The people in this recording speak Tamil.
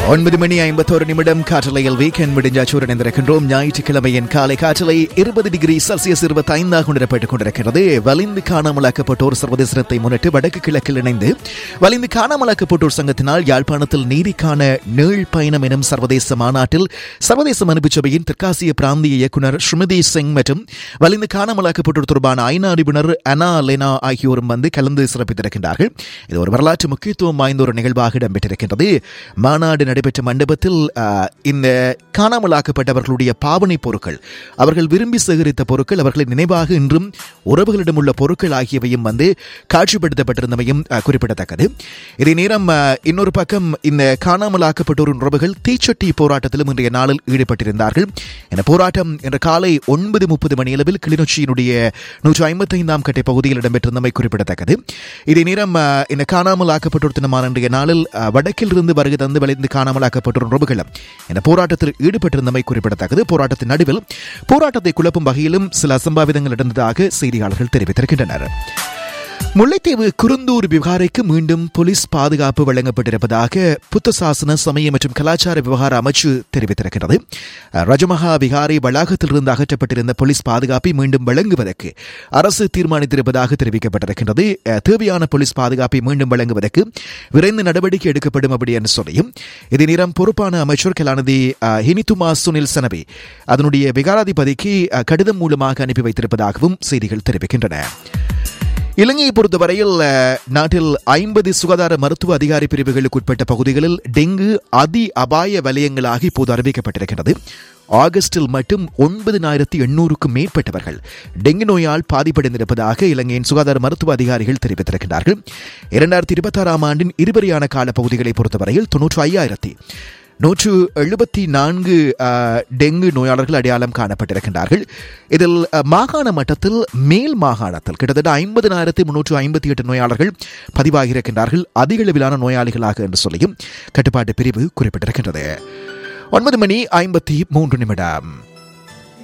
ஒன்பது மணி ஐம்பத்தோரு நிமிடம் காற்றலையில் வீக்கெண்ட் முடிஞ்சாச்சூர் இணைந்திருக்கின்றோம் ஞாயிற்றுக்கிழமையின் காலை காற்றலை இருபது டிகிரி செல்சியஸ் இருபத்தி ஐந்தாக கொண்டிருப்பட்டுக் கொண்டிருக்கிறது வலிந்து காணாமலாக்கப்பட்டோர் சர்வதேச தினத்தை முன்னிட்டு வடக்கு கிழக்கில் இணைந்து வலிந்து காணாமலாக்கப்பட்டோர் சங்கத்தினால் யாழ்ப்பாணத்தில் நீதிக்கான நீள் பயணம் எனும் சர்வதேச மாநாட்டில் சர்வதேச மனுப்பு சபையின் தெற்காசிய பிராந்திய இயக்குனர் ஸ்ருமதி சிங் மற்றும் வலிந்து காணாமலாக்கப்பட்டோர் தொடர்பான ஐநா நிபுணர் அனா லெனா ஆகியோரும் வந்து கலந்து சிறப்பித்திருக்கின்றார்கள் இது ஒரு வரலாற்று முக்கியத்துவம் வாய்ந்த ஒரு நிகழ்வாக இடம்பெற்றிருக்கின்றது மாநாடு நடைபெற்ற மண்டபத்தில் ஆஹ், இந்த காணாமலாக்கப்பட்டவர்களுடைய பாவனை பொருட்கள் அவர்கள் விரும்பி சேகரித்த பொருட்கள் அவர்களின் நினைவாக இன்றும் உறவுகளிடம் உள்ள பொருட்கள் ஆகியவையும் வந்து காட்சிப்படுத்தப்பட்டிருந்தமையும் ஆஹ், குறிப்பிடத்தக்கது இதே நேரம் ஆஹ், இன்னொரு பக்கம் இந்த காணாமலாக்கப்பட்டோரின் உறவுகள் தீச்சட்டி போராட்டத்திலும் இன்றைய நாளில் ஈடுபட்டிருந்தார்கள் இந்த போராட்டம் இன்று காலை ஒன்பது முப்பது மணியளவில் கிளிநொச்சியினுடைய நூற்று ஐம்பத்தைந்தாம் கட்டை பகுதியில் இடம்பெற்றிருந்தமை குறிப்பிடத்தக்கது இதே நேரம் ஆஹ், இந்த காணாமலாக்கப்பட்டோர் தினமான இன்றைய நாளில் ஆஹ், வடக்கில் இருந்து வருகை தந்து வளைந்து காணாமலாக்கப்பட்டோர் உறவுகளும் இந்த போராட்டத்தில் ஈடுபட்டிருந்தமை குறிப்பிடத்தக்கது போராட்டத்தின் நடுவில் போராட்டத்தை குழப்பும் வகையிலும் சில அசம்பாவிதங்கள் நடந்ததாக செய்தியாளர்கள் தெரிவித்திருக்கின்றனர் முல்லைத்தீவு குருந்தூர் விவகாரைக்கு மீண்டும் போலீஸ் பாதுகாப்பு வழங்கப்பட்டிருப்பதாக புத்த சாசன சமய மற்றும் கலாச்சார விவகார அமைச்சு தெரிவித்திருக்கிறது ரஜமகா விகாரை வளாகத்திலிருந்து அகற்றப்பட்டிருந்த போலீஸ் பாதுகாப்பை மீண்டும் வழங்குவதற்கு அரசு தீர்மானித்திருப்பதாக தெரிவிக்கப்பட்டிருக்கின்றது அஹ், தேவையான போலீஸ் பாதுகாப்பை மீண்டும் வழங்குவதற்கு விரைந்து நடவடிக்கை எடுக்கப்படும் அப்படி என்று சொல்லியும் இதே நேரம் பொறுப்பான அமைச்சர் கலாநிதி அஹ், ஹினிதுமா சுனில் சனபி அதனுடைய விகாராதிபதிக்கு அஹ், கடிதம் மூலமாக அனுப்பி வைத்திருப்பதாகவும் செய்திகள் தெரிவிக்கின்றன இலங்கையை பொறுத்தவரையில் அஹ், நாட்டில் ஐம்பது சுகாதார மருத்துவ அதிகாரி பிரிவுகளுக்கு உட்பட்ட பகுதிகளில் டெங்கு அதி அபாய வலயங்களாக இப்போது அறிவிக்கப்பட்டிருக்கிறது ஆகஸ்டில் மட்டும் ஒன்பதினாயிரத்தி எண்ணூறுக்கும் மேற்பட்டவர்கள் டெங்கு நோயால் பாதிப்படைந்திருப்பதாக இலங்கையின் சுகாதார மருத்துவ அதிகாரிகள் தெரிவித்திருக்கிறார்கள் இரண்டாயிரத்தி இருபத்தாறாம் ஆண்டின் இருவரியான கால பகுதிகளை பொறுத்தவரையில் தொன்னூற்றி ஐயாயிரத்தி நூற்று எழுபத்தி நான்கு அஹ், டெங்கு நோயாளர்கள் அடையாளம் காணப்பட்டிருக்கின்றார்கள் இதில் அஹ், மாகாண மட்டத்தில் மேல் மாகாணத்தில் கிட்டத்தட்ட ஐம்பதினாயிரத்தி முன்னூற்று ஐம்பத்தி எட்டு நோயாளர்கள் பதிவாகியிருக்கின்றார்கள் அதிக அளவிலான நோயாளிகளாக என்று சொல்லியும் கட்டுப்பாட்டு பிரிவு குறிப்பிட்டிருக்கின்றது ஒன்பது மணி ஐம்பத்தி மூன்று நிமிடம்